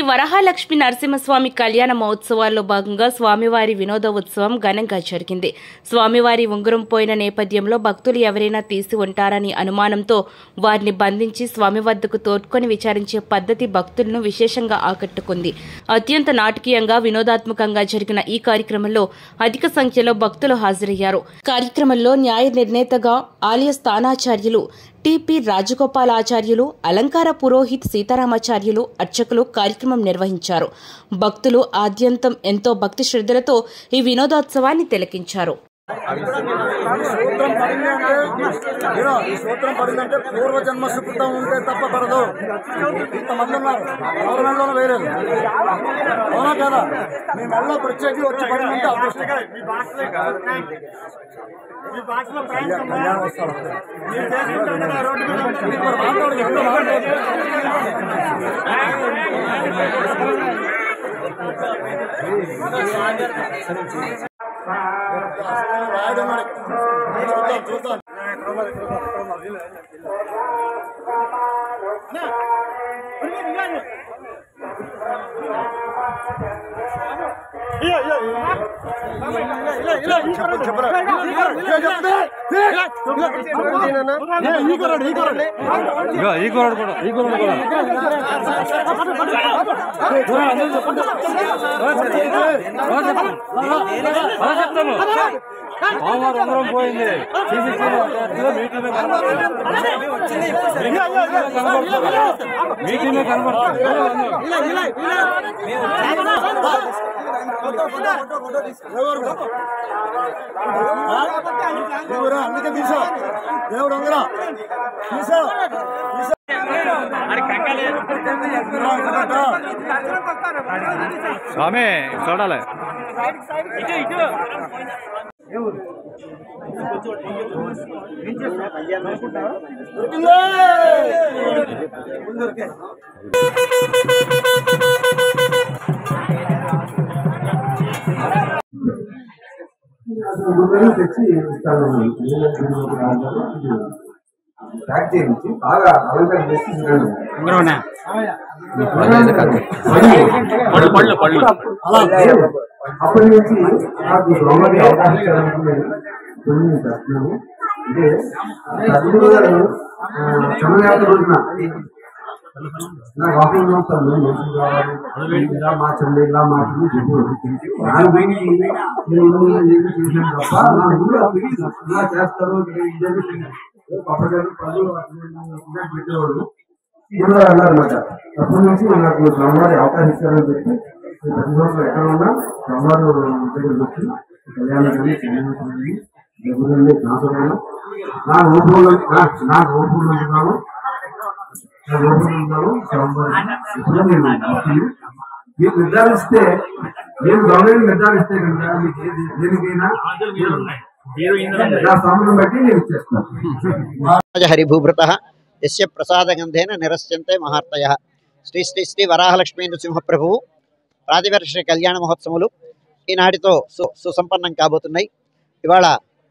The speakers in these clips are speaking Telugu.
వరహాలక్ష్మి నరసింహస్వామి కళ్యాణ మహోత్సవాల్లో భాగంగా స్వామివారి వినోద ఉత్సవం ఘనంగా జరిగింది స్వామివారి ఉంగరం పోయిన నేపథ్యంలో భక్తులు ఎవరైనా తీసి ఉంటారని అనుమానంతో వారిని బంధించి స్వామి వద్దకు తోడ్కొని విచారించే పద్ధతి భక్తులను విశేషంగా ఆకట్టుకుంది అత్యంత నాటకీయంగా వినోదాత్మకంగా జరిగిన ఈ కార్యక్రమంలో అధిక సంఖ్యలో భక్తులు హాజరయ్యారు కార్యక్రమంలో న్యాయ నిర్ణేతగా ఆలయ స్థానాచార్యులు టిపి రాజగోపాలాచార్యులు అలంకార పురోహిత్ సీతారామాచార్యులు అర్చకులు కార్యక్రమం నిర్వహించారు భక్తులు ఆద్యంతం ఎంతో భక్తి శ్రద్ధలతో ఈ వినోదోత్సవాన్ని తిలకించారు సూత్రం పడింది అంటే హీరో ఈ సూత్రం పడిందంటే పూర్వజన్మ సుకృతం ఉంటే తప్ప పడదు ఇంతమంది ఉన్నారు గవర్నమెంట్లోనే వేరేది అవునా కదా మీ మెడలో ప్రత్యేకి వచ్చి పడిందంటే అదృష్టం కళ్యాణ్ కళ్యాణ్ వస్తాడు ఇప్పుడు మాట్లాడు ఎంతో మాట్లాడు రాయడం మరి చూద్దాం చూద్దాం చెప్పండి చెప్పండి ఈ కొరడు ఈ కొరడు ఇగో ఈ కూరడు కూడా ఈ కూరడు కూడా అలా చెప్తాము మామూలు ఉంగరం పోయింది సీసీ మీటింగ్ మీటింగ్ కనబడుతుంది దేవుడు అందుకే తీసా దేవుడు ఉంగరా తీసా తీసా స్వామి చూడాలి ముందు తెచ్చి ఇస్తాను ప్యాక్ చేయించి బాగా అలంకరణ చేసి ఇవ్వండి. పళ్ళు పళ్ళు అలా అప్పటి నుంచి నాకు బ్రహ్మకి అవకాశం ఇచ్చారని నేను చేస్తున్నాను అంటే సద్గురు గారు సమయాత రోజున నాకు ఆఫీస్ వస్తాను మెసేజ్ కావాలి ఇలా మార్చండి ఇలా మార్చండి చెప్పి దాని గురించి నేను ముందు చెప్పి చూసాను తప్ప నా ముందు అది తెలియదు ఇలా చేస్తారు ఇదని పప్పగారు పళ్ళు ఇలా పెట్టేవాడు ఇప్పుడు అన్నారన్నమాట అప్పటి నుంచి నాకు బ్రహ్మవారి అవకాశం ఇచ్చారని చెప్పి నేను ప్రతి సంవత్సరం ఎక్కడ ఉన్నా బ్రహ్మవారు దగ్గరికి వచ్చి కళ్యాణం కానీ కళ్యాణం కానీ దగ్గర కాసుకున్నాను నా రూపంలో నా రూపంలో ఉన్నాను నా రూపంలో ఉన్నాను స్వామివారి ఇప్పుడు నేను భక్తుని. మీరు నిర్ధారిస్తే నేను గవర్నమెంట్ నిర్ధారిస్తే కనుక మీకు ఏది దేనికైనా నా సమయం బట్టి నేను ఇచ్చేస్తాను హరిభూభృత యస్య ప్రసాదగంధేన నిరస్యంతే మహార్తయ శ్రీ శ్రీ శ్రీ వరాహలక్ష్మీ నృసింహ ప్రభువు ప్రాతివర్ష కళ్యాణ మహోత్సవములు ఈనాటితో సు సుసంపన్నం కాబోతున్నాయి ఇవాళ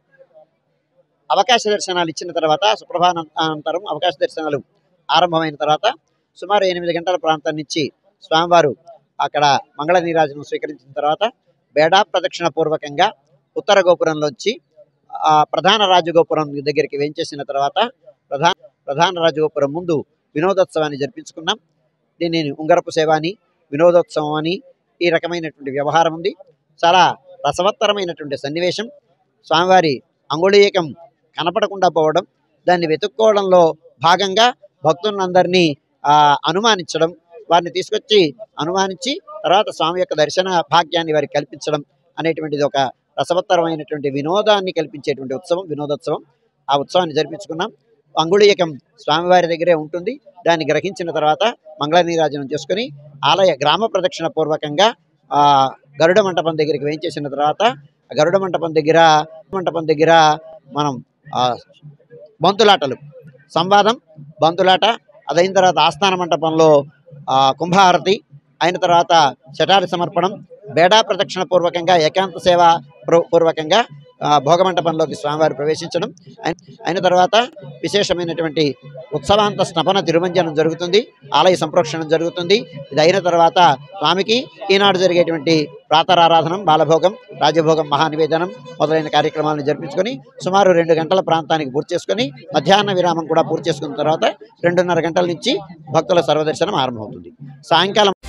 అవకాశ దర్శనాలు ఇచ్చిన తర్వాత సుప్రభాన అనంతరం అవకాశ దర్శనాలు ఆరంభమైన తర్వాత సుమారు ఎనిమిది గంటల ప్రాంతం నుంచి స్వామివారు అక్కడ మంగళ నీరాజనం స్వీకరించిన తర్వాత బేడా ప్రదక్షిణ పూర్వకంగా ఉత్తర గోపురంలోంచి ఆ ప్రధాన రాజగోపురం దగ్గరికి వేంచేసిన తర్వాత ప్రధాన ప్రధాన రాజగోపురం ముందు వినోదోత్సవాన్ని జరిపించుకున్నాం దీనిని ఉంగరపు సేవ అని వినోదోత్సవం అని ఈ రకమైనటువంటి వ్యవహారం ఉంది చాలా రసవత్తరమైనటువంటి సన్నివేశం స్వామివారి అంగుళీయకం కనపడకుండా పోవడం దాన్ని వెతుక్కోవడంలో భాగంగా భక్తులందరినీ ఆ, అనుమానించడం వారిని తీసుకొచ్చి అనుమానించి తర్వాత స్వామి యొక్క దర్శన భాగ్యాన్ని వారికి కల్పించడం అనేటువంటిది ఒక రసవత్తరమైనటువంటి వినోదాన్ని కల్పించేటువంటి ఉత్సవం వినోదోత్సవం ఆ ఉత్సవాన్ని జరిపించుకున్నాం అంగుళీయకం స్వామివారి దగ్గరే ఉంటుంది దాన్ని గ్రహించిన తర్వాత మంగళ నీరాజనం చేసుకుని ఆలయ గ్రామ ప్రదక్షిణ పూర్వకంగా ఆ గరుడ మంటపం దగ్గరికి వేయించేసిన తర్వాత ఆ గరుడ మంటపం దగ్గర మంటపం దగ్గర మనం ఆ బంతులాటలు సంవాదం బంతులాట అదైన తర్వాత ఆస్థాన మంటపంలో ఆ, కుంభహారతి అయిన తర్వాత శటారి సమర్పణం బేడా ప్రదక్షిణ పూర్వకంగా ఏకాంత సేవ పూర్వ- పూర్వకంగా ఆ, భోగమంటపంలోకి స్వామివారు ప్రవేశించడం అయిన- అయిన తర్వాత విశేషమైనటువంటి ఉత్సవాంత స్నపన తిరుమంజనం జరుగుతుంది ఆలయ సంప్రోక్షణం జరుగుతుంది ఇది అయిన తర్వాత స్వామికి ఈనాడు జరిగేటువంటి ప్రాతరారాధనం బాలభోగం రాజభోగం మహానివేదనం మొదలైన కార్యక్రమాలను జరిపించుకొని సుమారు రెండు గంటల ప్రాంతానికి పూర్తి చేసుకొని మధ్యాహ్న విరామం కూడా పూర్తి చేసుకున్న తర్వాత రెండున్నర గంటల నుంచి భక్తుల సర్వదర్శనం ఆరంభమవుతుంది సాయంకాలం